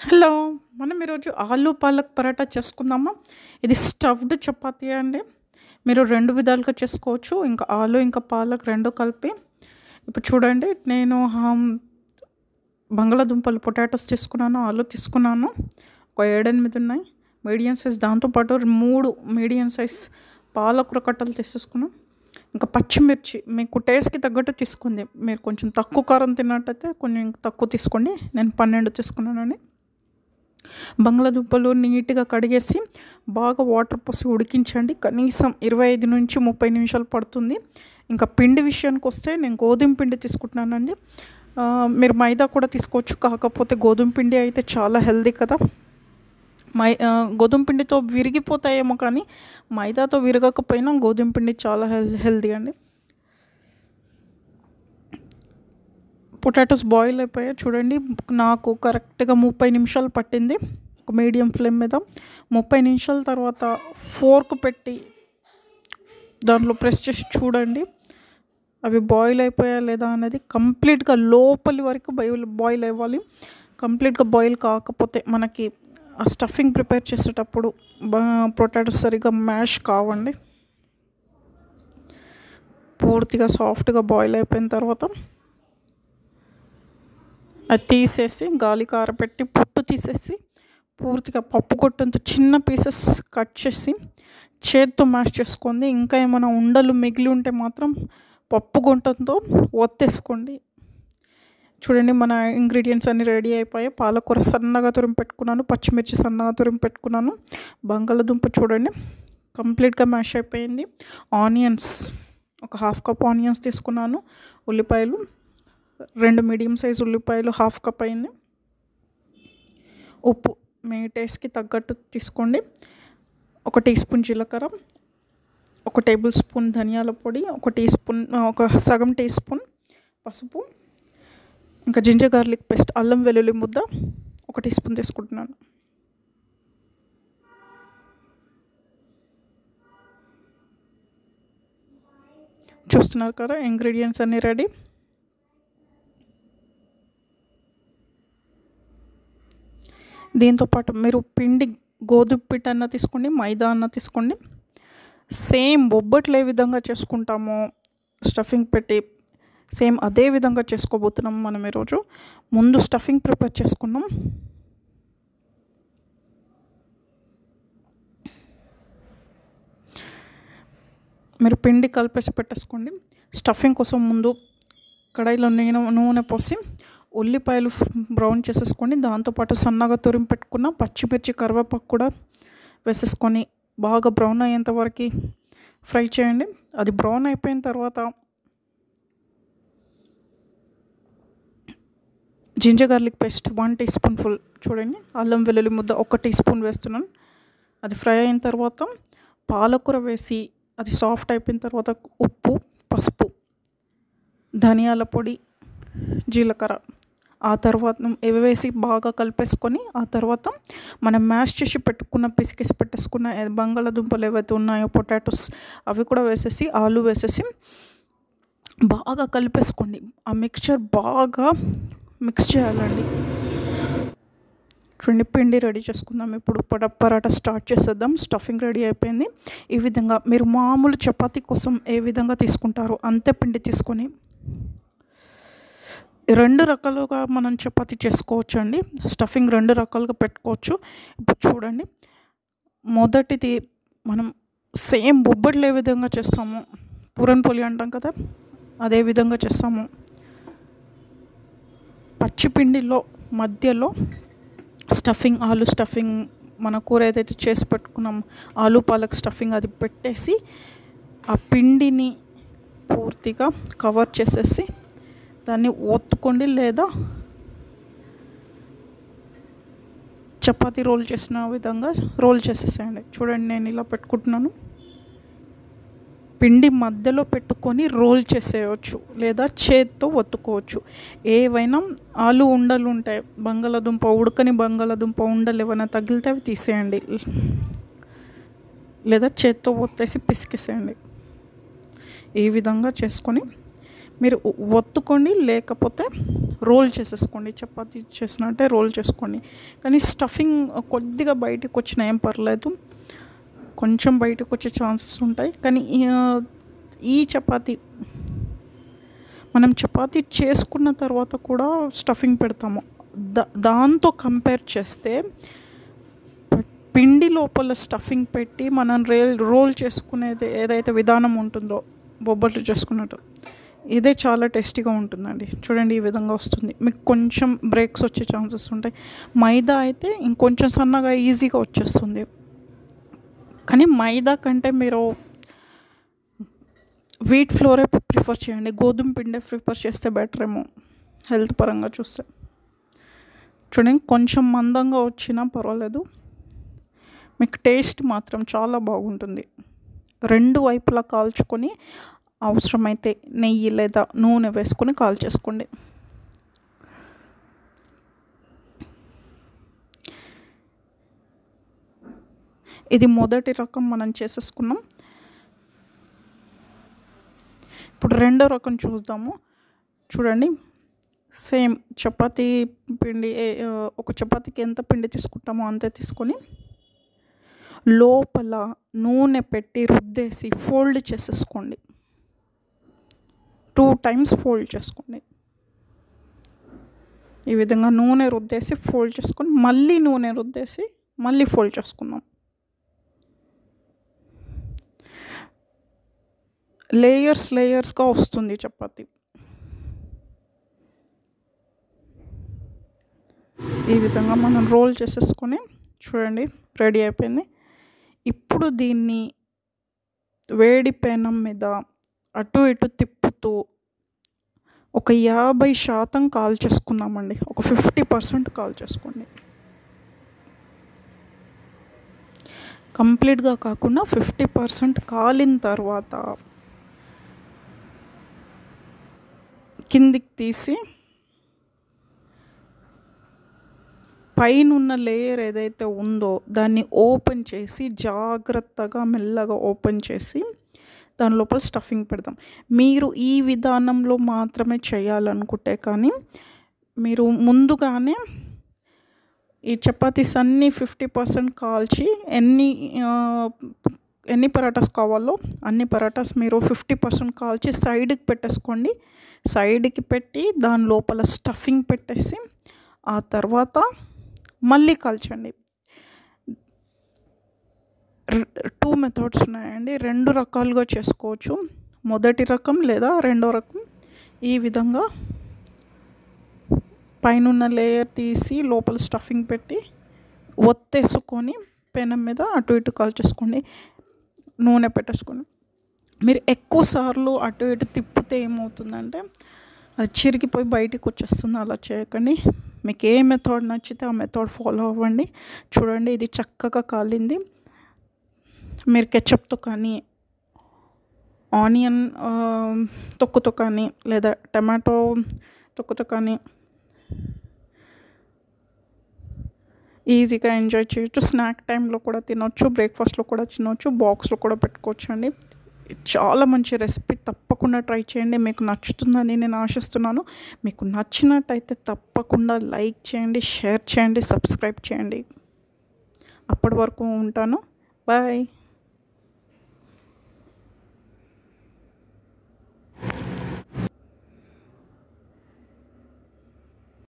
hello మనం ఈరోజు ఆలు పాలక్ పరాటా చేసుకుందామా ఇది స్టఫ్డ్ చపాతీ అండి మీరు రెండు విధాలుగా చేసుకోవచ్చు ఇంకా ఆలు ఇంకా పాలక్ రెండు కలిపి ఇప్పుడు చూడండి నేను హమ్, బంగాళాదుంపలు పొటాటోస్ తీసుకున్నాను ఆలు తీసుకున్నాను ఒక ఏడెనిమిది ఉన్నాయి మీడియం సైజ్ దాంతోపాటు మూడు మీడియం సైజ్ పాలకూర కట్టలు తీసేసుకున్నాం ఇంకా పచ్చిమిర్చి మీకు టేస్ట్కి తగ్గట్టు తీసుకుంది మీరు కొంచెం తక్కువ కారం తిన్నట్టయితే కొంచెం తక్కువ తీసుకోండి నేను పన్నెండు తీసుకున్నానండి బంగాళదుంపలు నీట్గా కడిగేసి బాగా వాటర్ పోసి ఉడికించండి కనీసం ఇరవై ఐదు నుంచి ముప్పై నిమిషాలు పడుతుంది ఇంకా పిండి విషయానికి వస్తే నేను గోధుమ పిండి తీసుకుంటున్నానండి ఆ, మీరు మైదా కూడా తీసుకోవచ్చు కాకపోతే గోధుమ పిండి అయితే చాలా హెల్దీ కదా మై ఆ, గోధుమ పిండితో విరిగిపోతాయేమో కానీ మైదాతో విరగకపోయినా గోధుమ పిండి చాలా హెల్ హెల్దీ అండి పొటాటోస్ బాయిల్ అయిపోయాయి చూడండి నాకు కరెక్ట్గా ముప్పై నిమిషాలు పట్టింది ఒక మీడియం ఫ్లేమ్ మీద ముప్పై నిమిషాల తర్వాత ఫోర్క్ పెట్టి దాంట్లో ప్రెస్ చేసి చూడండి అవి బాయిల్ అయిపోయా లేదా అనేది కంప్లీట్గా లోపలి వరకు బాయిల్ బాయిల్ అవ్వాలి కంప్లీట్గా బాయిల్ కాకపోతే మనకి ఆ స్టఫింగ్ ప్రిపేర్ చేసేటప్పుడు పొటాటోస్ సరిగా మ్యాష్ కావండి పూర్తిగా సాఫ్ట్గా బాయిల్ అయిపోయిన తర్వాత అది తీసేసి గాలి కారపెట్టి పొట్టు తీసేసి పూర్తిగా పప్పు కొట్టంత చిన్న పీసెస్ కట్ చేసి చేత్తో మ్యాష్ చేసుకుంది ఇంకా ఏమైనా ఉండలు మిగిలి ఉంటే మాత్రం పప్పు గుంటంతో ఒత్తేసుకోండి చూడండి మన ఇంగ్రీడియంట్స్ అన్నీ రెడీ అయిపోయాయి పాలకూర సన్నగా తురిమి పెట్టుకున్నాను పచ్చిమిర్చి సన్నగా తురిమి పెట్టుకున్నాను బంగాళదుంప చూడండి కంప్లీట్గా మ్యాష్ అయిపోయింది ఆనియన్స్ ఒక హాఫ్ కప్ ఆనియన్స్ తీసుకున్నాను ఉల్లిపాయలు రెండు మీడియం సైజ్ ఉల్లిపాయలు హాఫ్ కప్ అయింది ఉప్పు మీ టేస్ట్కి తగ్గట్టు తీసుకోండి ఒక టీ స్పూన్ జీలకర్ర ఒక టేబుల్ స్పూన్ ధనియాల పొడి ఒక టీ స్పూన్ ఒక సగం టీ స్పూన్ పసుపు ఇంకా జింజర్ గార్లిక్ పేస్ట్ అల్లం వెల్లుల్లి ముద్ద ఒక టీ స్పూన్ తీసుకుంటున్నాను చూస్తున్నారు కదా ఇంగ్రీడియంట్స్ అన్నీ రెడీ దీంతోపాటు మీరు పిండి గోధుమ పిట్ట అన్న తీసుకోండి మైదా అన్న తీసుకోండి సేమ్ బొబ్బట్లు ఏ విధంగా చేసుకుంటామో స్టఫింగ్ పెట్టి సేమ్ అదే విధంగా చేసుకోబోతున్నాం మనం ఈరోజు ముందు స్టఫింగ్ ప్రిపేర్ చేసుకున్నాం మీరు పిండి కలిపేసి పెట్టేసుకోండి స్టఫింగ్ కోసం ముందు కడాయిలో నేను నూనె పోసి ఉల్లిపాయలు బ్రౌన్ చేసేసుకొని దాంతోపాటు సన్నగా తురిమి పెట్టుకున్న పచ్చిమిర్చి కరివేపాకు కూడా వేసేసుకొని బాగా బ్రౌన్ అయ్యేంత వరకు ఫ్రై చేయండి అది బ్రౌన్ అయిపోయిన తర్వాత ginger garlic paste one teaspoon full చూడండి అల్లం వెల్లుల్లి ముద్ద ఒక టీ స్పూన్ వేస్తున్నాను అది ఫ్రై అయిన తర్వాత పాలకూర వేసి అది సాఫ్ట్ అయిపోయిన తర్వాత ఉప్పు పసుపు ధనియాల పొడి జీలకర్ర ఆ తర్వాత ఇవి వేసి బాగా కలిపేసుకొని ఆ తర్వాత మనం మ్యాష్ చేసి పెట్టుకున్న పిసికేసి పెట్టేసుకున్న బంగాళాదుంపలు ఏవైతే ఉన్నాయో పొటాటోస్ అవి కూడా వేసేసి ఆలు వేసేసి బాగా కలిపేసుకోండి ఆ మిక్చర్ బాగా మిక్స్ చేయాలండి చూడండి పిండి రెడీ చేసుకుందాం ఇప్పుడు పొడ పరాటా స్టార్ట్ చేసేద్దాం స్టఫింగ్ రెడీ అయిపోయింది ఈ విధంగా మీరు మామూలు చపాతీ కోసం ఏ విధంగా తీసుకుంటారో అంతే పిండి తీసుకొని రెండు రకాలుగా మనం చపాతీ చేసుకోవచ్చు అండి స్టఫింగ్ రెండు రకాలుగా పెట్టుకోవచ్చు ఇప్పుడు చూడండి మొదటిది మనం సేమ్ బొబ్బట్లు ఏ విధంగా చేస్తాము పూరన్ పొలి అంటాం కదా అదే విధంగా చేస్తాము పచ్చిపిండిలో మధ్యలో స్టఫింగ్ ఆలు స్టఫింగ్ మన కూర ఏదైతే చేసి పెట్టుకున్నాం ఆలు పాలక్ స్టఫింగ్ అది పెట్టేసి ఆ పిండిని పూర్తిగా కవర్ చేసేసి దాన్ని ఒత్తుకోండి లేదా చపాతీ రోల్ చేసిన విధంగా రోల్ చేసేసేయండి చూడండి నేను ఇలా పెట్టుకుంటున్నాను పిండి మధ్యలో పెట్టుకొని రోల్ చేసేయచ్చు లేదా చేత్తో ఒత్తుకోవచ్చు ఏవైనా ఆలు ఉండలు ఉంటాయి బంగాళాదుంప ఉడకని బంగాళాదుంప ఉండలు ఏమైనా తగిలితే అవి తీసేయండి లేదా చేత్తో ఒత్తేసి పిసికేసేయండి ఈ విధంగా చేసుకొని మీరు ఒత్తుకోండి లేకపోతే రోల్ చేసేసుకోండి చపాతీ చేసినట్టే రోల్ చేసుకోండి కానీ స్టఫింగ్ కొద్దిగా బయటకు వచ్చినా ఏం పర్లేదు కొంచెం బయటకు వచ్చే ఛాన్సెస్ ఉంటాయి కానీ ఈ చపాతీ మనం చపాతీ చేసుకున్న తర్వాత కూడా స్టఫింగ్ పెడతాము దా దాంతో కంపేర్ చేస్తే పిండి లోపల స్టఫింగ్ పెట్టి మనం రేల్ రోల్ చేసుకునేది ఏదైతే విధానం ఉంటుందో బొబ్బట్లు చేసుకున్నట్టు ఇదే చాలా టేస్టీగా ఉంటుందండి చూడండి ఈ విధంగా వస్తుంది మీకు కొంచెం బ్రేక్స్ వచ్చే ఛాన్సెస్ ఉంటాయి మైదా అయితే ఇంకొంచెం సన్నగా ఈజీగా వచ్చేస్తుంది కానీ మైదా కంటే మీరు వీట్ ఫ్లోరే ప్రిఫర్ చేయండి గోధుమ పిండే ప్రిఫర్ చేస్తే బెటర్ ఏమో హెల్త్ పరంగా చూస్తే చూడండి కొంచెం మందంగా వచ్చినా పర్వాలేదు మీకు టేస్ట్ మాత్రం చాలా బాగుంటుంది రెండు వైపులా కాల్చుకొని అవసరమైతే నెయ్యి లేదా నూనె వేసుకొని కాల్ చేసుకోండి ఇది మొదటి రకం మనం చేసేసుకున్నాం ఇప్పుడు రెండో రకం చూద్దాము చూడండి సేమ్ చపాతీ పిండి ఒక చపాతీకి ఎంత పిండి తీసుకుంటామో అంతే తీసుకొని లోపల నూనె పెట్టి రుద్దేసి ఫోల్డ్ చేసేసుకోండి టూ టైమ్స్ ఫోల్డ్ చేసుకోండి ఈ విధంగా నూనె రుద్దేసి ఫోల్డ్ చేసుకొని మళ్ళీ నూనె రుద్దేసి మళ్ళీ ఫోల్డ్ చేసుకుందాం లేయర్స్ లేయర్స్గా వస్తుంది చపాతి ఈ విధంగా మనం రోల్ చేసేసుకొని చూడండి రెడీ అయిపోయింది ఇప్పుడు దీన్ని వేడి పెనం మీద అటు ఇటు తిప్పుతూ ఒక యాభై శాతం కాల్ చేసుకుందామండి ఒక ఫిఫ్టీ పర్సెంట్ కాల్ చేసుకోండి కంప్లీట్గా కాకుండా ఫిఫ్టీ పర్సెంట్ కాలిన తర్వాత కిందికి తీసి పైనున్న లేయర్ ఏదైతే ఉందో దాన్ని ఓపెన్ చేసి జాగ్రత్తగా మెల్లగా ఓపెన్ చేసి దాని లోపల స్టఫింగ్ పెడతాం మీరు ఈ విధానంలో మాత్రమే చేయాలనుకుంటే కానీ మీరు ముందుగానే ఈ చపాతీస్ అన్నీ ఫిఫ్టీ పర్సెంట్ కాల్చి ఎన్ని ఎన్ని పరాటాస్ కావాలో అన్ని పరాటాస్ మీరు ఫిఫ్టీ పర్సెంట్ కాల్చి సైడ్కి పెట్టేసుకోండి సైడ్కి పెట్టి దాని లోపల స్టఫింగ్ పెట్టేసి ఆ తర్వాత మళ్ళీ కాల్చండి టూ మెథడ్స్ ఉన్నాయండి రెండు రకాలుగా చేసుకోవచ్చు మొదటి రకం లేదా రెండో రకం ఈ విధంగా పైన లేయర్ తీసి లోపల స్టఫింగ్ పెట్టి ఒత్తేసుకొని పెనం మీద అటు ఇటు కాల్చేసుకోండి నూనె పెట్టేసుకోండి మీరు ఎక్కువ సార్లు అటు ఇటు తిప్పితే ఏమవుతుందంటే అది చిరిగిపోయి బయటికి వచ్చేస్తుంది అలా చేయకండి మీకు ఏ మెథడ్ నచ్చితే ఆ మెథడ్ ఫాలో అవ్వండి చూడండి ఇది చక్కగా కాలింది మీరు కెచప్తో కానీ ఆనియన్ తొక్కుతో కానీ లేదా టమాటో తొక్కుతో కానీ ఈజీగా ఎంజాయ్ చేయొచ్చు స్నాక్ టైంలో కూడా తినొచ్చు బ్రేక్ఫాస్ట్లో కూడా తినొచ్చు బాక్స్లో కూడా పెట్టుకోవచ్చు అండి చాలా మంచి రెసిపీ తప్పకుండా ట్రై చేయండి మీకు నచ్చుతుందని నేను ఆశిస్తున్నాను మీకు నచ్చినట్టయితే తప్పకుండా లైక్ చేయండి షేర్ చేయండి సబ్స్క్రైబ్ చేయండి అప్పటి వరకు ఉంటాను బాయ్